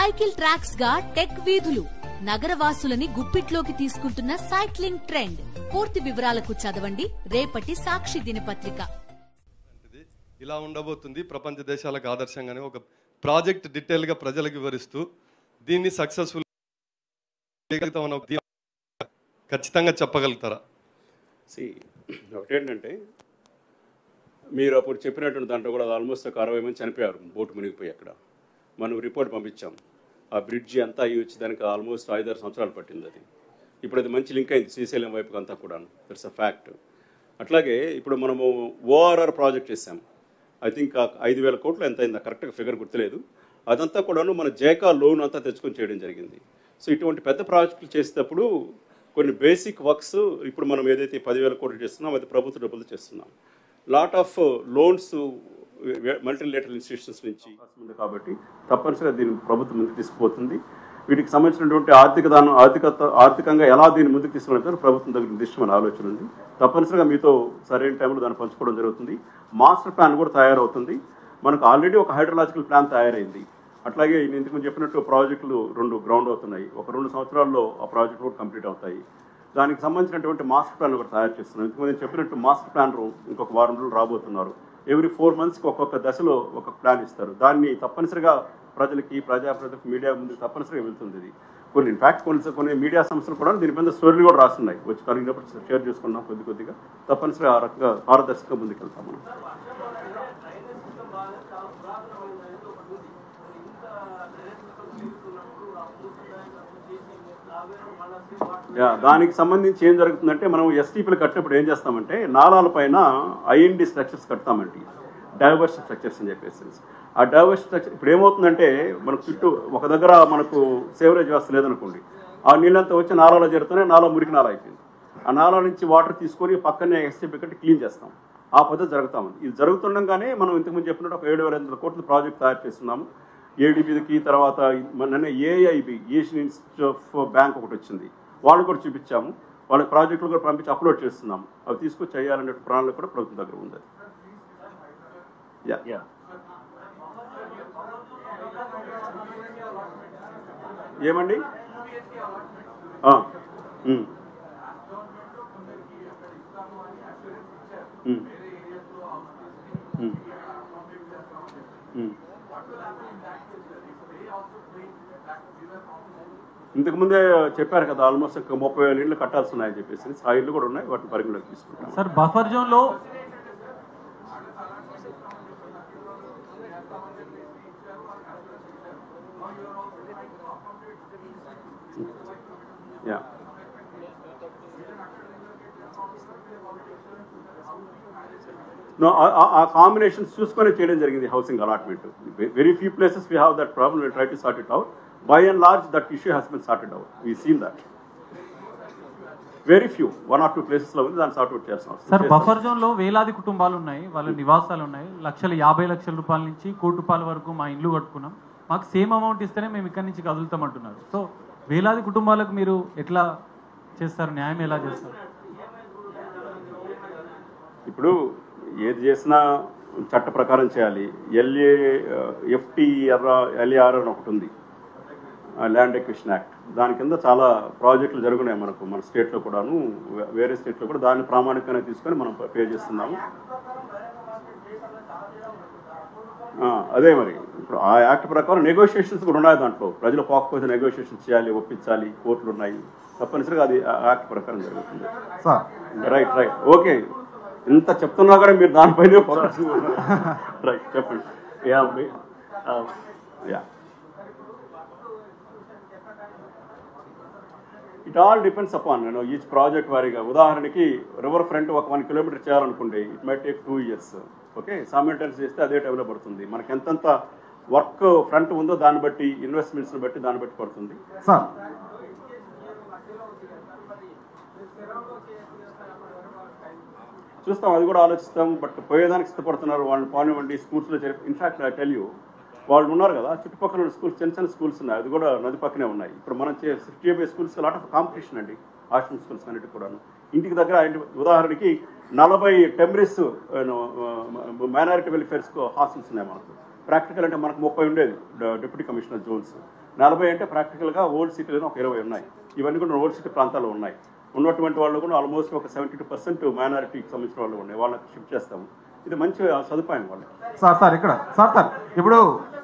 Cycle tracks గా tech వీధులు నగరవాసులని గుప్పిట్లోకి తీసుకుంటున్న సైక్లింగ్ ట్రెండ్ పూర్తి వివరాలకు చదవండి రేపటి సాక్షి దినపత్రిక ఇది ఇలా ఉండబోతుంది ప్రపంచ దేశాలకు ఆదర్శంగానే ఒక ప్రాజెక్ట్ డీటెయిల్గా ప్రజలకు వివరిస్తూ దీన్ని సక్సెస్ఫుల్ ఖచ్చితంగా చెప్పగలుగుతారా సి ఒకటేంటంటే మీరు అప్పుడు చెప్పినటువంటి దాంట్లో కూడా ఆల్మోస్ట్ ఒక అరవై మంది చనిపోయారు బోటు మునిగిపోయి అక్కడ మనం రిపోర్ట్ పంపించాం ఆ బ్రిడ్జి అంతా అయ్యి వచ్చి దానికి ఆల్మోస్ట్ ఐదారు సంవత్సరాలు పట్టింది అది ఇప్పుడు అది మంచి లింక్ అయింది శ్రీశైలం వైపుకి అంతా కూడా దట్స్ అ ఫ్యాక్ట్ అట్లాగే ఇప్పుడు మనము ఓఆర్ఆర్ ప్రాజెక్ట్ చేసాం ఐ థింక్ ఐదు వేల కోట్లు ఎంత అయిందా కరెక్ట్గా ఫిగర్ గుర్తులేదు అదంతా కూడాను మన జేకా లోన్ అంతా తెచ్చుకొని చేయడం జరిగింది సో ఇటువంటి పెద్ద ప్రాజెక్టులు చేసేటప్పుడు కొన్ని బేసిక్ వర్క్స్ ఇప్పుడు మనం ఏదైతే పదివేల కోట్లు చేస్తున్నాం అది ప్రభుత్వ డబ్బులు చేస్తున్నాం lot of loans multilateral institutions నుంచి ఉంది కాబట్టి తప్పనిసరిగా దీన్ని ప్రభుత్వం ముందుకు తీసుకుపోతుంది వీటికి సంబంధించినటువంటి ఆర్థిక దానం ఆర్థికత ఆర్థికంగా ఎలా దీన్ని ముందుకు తీసుకువెళ్తారో ప్రభుత్వం దగ్గర నిర్దిష్టమైన ఆలోచన ఉంది తప్పనిసరిగా మీతో సరైన టైంలో దాన్ని పంచుకోవడం జరుగుతుంది మాస్టర్ ప్లాన్ కూడా తయారవుతుంది మనకు ఆల్రెడీ ఒక హైడ్రలాజికల్ ప్లాన్ తయారైంది అట్లాగే నేను ఇంతకు చెప్పినట్టు ప్రాజెక్టులు రెండు గ్రౌండ్ అవుతున్నాయి ఒక రెండు సంవత్సరాల్లో ఆ ప్రాజెక్టులు కూడా కంప్లీట్ అవుతాయి దానికి సంబంధించినటువంటి మాస్టర్ ప్లాన్ ఒకటి తయారు చేస్తున్నాం ఇంతకు నేను చెప్పినట్టు మాస్టర్ ప్లాన్ ఇంకొక వారం రోజులు రాబోతున్నారు ఎవ్రీ ఫోర్ మంత్స్కి ఒక్కొక్క దశలో ఒక ప్లాన్ ఇస్తారు దాన్ని తప్పనిసరిగా ప్రజలకి ప్రజాప్రతికి మీడియా ముందు తప్పనిసరిగా వెళ్తుంది ఇది కొన్ని ఇన్ఫాక్ట్ కొన్ని కొన్ని మీడియా సంస్థలు కూడా దీని మీద స్టోరీలు కూడా రాస్తున్నాయి వచ్చి కలిగినప్పుడు షేర్ చేసుకున్నాం కొద్ది కొద్దిగా తప్పనిసరిగా ఆ రకంగా పారదర్శకంగా ముందుకు వెళ్తాం మనం యా దానికి సంబంధించి ఏం జరుగుతుందంటే మనం ఎస్టీపీలు కట్టినప్పుడు ఏం చేస్తామంటే నాలాల పైన ఐఎన్డి స్ట్రక్చర్స్ కడతామండి డైవర్స్ స్ట్రక్చర్స్ అని చెప్పేసి ఆ డైవర్స్ స్ట్రక్చర్ ఇప్పుడు ఏమవుతుందంటే మనకు చుట్టూ ఒక దగ్గర మనకు సేవరేజ్ వ్యవస్థ లేదనుకోండి ఆ నీళ్ళంతా వచ్చి నాలాలో చేరుతూనే నాలా మురికి నాల అయిపోయింది ఆ నాలా నుంచి వాటర్ తీసుకొని పక్కనే ఎస్టీపీ కట్టి క్లీన్ చేస్తాం ఆ పద్ధతి జరుగుతా ఉంది ఇది జరుగుతుండగానే మనం ఇంతకుముందు చెప్పినట్టు ఒక ఏడు వేల ఎనిమిది వందల కోట్ల ప్రాజెక్ట్ తయారు చేస్తున్నాము ఏడీబీకి తర్వాత మొన్న AIB Asian institute of bank ఒకటి వచ్చింది వాళ్ళు కూడా చూపించాము వాళ్ళ ప్రాజెక్టులు కూడా పంపించి అప్లోడ్ చేస్తున్నాము అవి తీసుకొచ్చి చేయాలనే ప్రణాళిక కూడా ప్రభుత్వం దగ్గర ఉంది యా యా ఏమండి ఆ, ఉమ్. ఉమ్. ఉమ్. ఉమ్. ఇంతకు ముందే చెప్పారు కదా ఆల్మోస్ట్ ఒక ముప్పై వేల ఇళ్ళు కట్టాల్సి ఉన్నాయని చెప్పేసి ఆ ఇళ్ళు కూడా ఉన్నాయి వాటిని పరిగణలోకి తీసుకుంటాం సార్ బఫర్ జోన్ లో యా No, ఆ- ఆ- ఆ కాంబినేషన్స్ చూసుకొని చేయడం జరిగింది housing allotment very few places we have that problem will try to sort it out by and large that issue has been sorted out we seen that very few one or two ప్లేసెస్లో ఉంది దాన్ని sort out చేస్తాం sir buffer zone లో వేలాది కుటుంబాలు ఉన్నాయి వాళ్ళ నివాసాలు ఉన్నాయి లక్షలు యాభై లక్షల రూపాయల నుంచి కోటి రూపాయల వరకు మా ఇల్లు కట్టుకున్నాం మాకు సేమ్ అమౌంట్ ఇస్తేనే మేము ఇక్కడి నుంచి కదులుతామంటున్నారు సో వేలాది కుటుంబాలకు మీరు ఎట్లా చేస్తారు న్యాయం ఎలా చేస్తారు ఇప్పుడు ఏది చేసినా చట్ట ప్రకారం చేయాలి ఎల్ఏ ఎఫ్టీఆర్ ఎల్ఏఆర్ అని ఒకటి ఉంది ల్యాండ్ ఎక్విషన్ యాక్ట్ దాని కింద చాలా ప్రాజెక్టులు జరుగున్నాయి మనకు మన స్టేట్లో కూడాను వే- వేరే స్టేట్లో కూడా దాన్ని ప్రామాణికంగా తీసుకొని మనం పే చేస్తున్నాము ఆ, అదే మరి ఇప్పుడు ఆ యాక్ట్ ప్రకారం నెగోషియేషన్స్ కూడా ఉన్నాయి దాంట్లో ప్రజలు పోకపోతే నెగోషియేషన్ చేయాలి ఒప్పించాలి కోర్టులు ఉన్నాయి తప్పనిసరిగా అది ఆ యాక్ట్ ప్రకారం జరుగుతుంది సార్ రైట్ రైట్ ఓకే ఇంత చెప్తున్నా కూడా మీరు దానిపైనే ఫోకస్ రైట్ చెప్పండి యా మీ- ఆ, yeah it all depends upon నేను ఈచ్ ప్రాజెక్ట్ వారీగా ఉదాహరణకి రివర్ ఫ్రంట్ ఒక వన్ కిలోమీటర్ చేయాలనుకోండి it may take two years okay submittance చేస్తే అదే టైంలో పడుతుంది మనకి ఎంతెంత వర్క్ ఫ్రంట్ ఉందో దాన్ని బట్టి ఇన్వెస్ట్మెంట్స్ని బట్టి దాన్ని బట్టి పడుతుంది సార్ చూస్తాం అది కూడా ఆలోచిస్తాం బట్ పోయేదానికి సిద్ధపడుతున్నారు వాళ్ళని పోనివ్వండి స్కూల్స్లో చేరి ఇన్ఫాక్ట్ ఐ టెల్ యూ వాళ్ళు ఉన్నారు కదా చుట్టుపక్కల ఉన్న స్కూల్స్ చిన్న చిన్న స్కూల్స్ ఉన్నాయి అది కూడా నది పక్కనే ఉన్నాయి ఇప్పుడు మనం city schools lot of competition అండి ఆశ్రమ్ స్కూల్స్ అన్నిటి కూడాను ఇంటికి దగ్గర ఇంటి- ఉదాహరణకి నలభై టెంబరీస్ మైనారిటీ వెల్ఫేర్స్ హాస్టల్స్ ఉన్నాయి మనకు ప్రాక్టికల్ అంటే మనకు ముప్పై ఉండేది డ- డిప్యూటీ కమిషనర్ జోన్స్ నలభై అంటే ప్రాక్టికల్గా ఓల్డ్ సిటీలో ఒక ఇరవై ఉన్నాయి ఇవన్నీ కూడా ఓల్డ్ సిటీ ప్రాంతాల్లో ఉన్నాయి ఉన్నటువంటి వాళ్ళు కూడా ఆల్మోస్ట్ ఒక సెవెంటీ టూ పర్సెంట్ మైనారిటీకి సంబంధించిన వాళ్ళు ఉన్నాయి వాళ్ళకి షిఫ్ట్ చేస్తాము ఇది మంచి సదుపాయం వాళ్ళకి సార్ సార్ ఇక్కడ సార్ సార్ ఇప్పుడు